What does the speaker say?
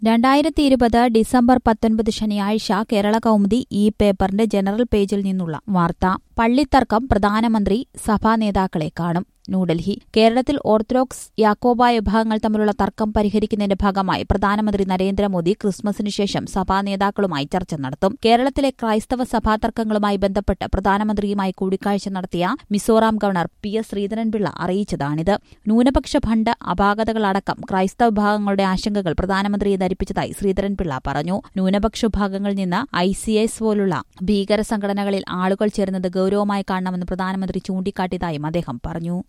രണ്ടായിരത്തി ഇരുപത് ഡിസംബർ പത്തൊൻപത് ശനിയാഴ്ച കേരള കൗമുദി ഈ പേപ്പറിന്റെ ജനറൽ പേജിൽ നിന്നുള്ള വാർത്ത പള്ളിത്തർക്കം പ്രധാനമന്ത്രി സഭാ നേതാക്കളെ കാണും ന്യൂഡൽഹി കേരളത്തിൽ ഓർത്തഡോക്സ് യാക്കോബായ വിഭാഗങ്ങൾ തമ്മിലുള്ള തർക്കം പരിഹരിക്കുന്നതിന്റെ ഭാഗമായി പ്രധാനമന്ത്രി നരേന്ദ്രമോദി ക്രിസ്മസിന് ശേഷം സഭാ നേതാക്കളുമായി ചർച്ച നടത്തും കേരളത്തിലെ ക്രൈസ്തവ സഭാ തർക്കങ്ങളുമായി ബന്ധപ്പെട്ട് പ്രധാനമന്ത്രിയുമായി കൂടിക്കാഴ്ച നടത്തിയ Mizoram governor P S Sreedharan Pillai അറിയിച്ചതാണിത് ന്യൂനപക്ഷ ഫണ്ട് അപാകതകളടക്കം ക്രൈസ്തവ വിഭാഗങ്ങളുടെ ആശങ്കകൾ പ്രധാനമന്ത്രിയെ ധരിപ്പിച്ചതായി ശ്രീധരൻപിള്ള പറഞ്ഞു ന്യൂനപക്ഷ വിഭാഗങ്ങളിൽ നിന്ന് ഐ സി എസ് പോലുള്ള ഭീകര സംഘടനകളിൽ ആളുകൾ ചേരുന്നത് ഗൌരവമായി കാണണമെന്ന് പ്രധാനമന്ത്രി ചൂണ്ടിക്കാട്ടിയതായും അദ്ദേഹം പറഞ്ഞു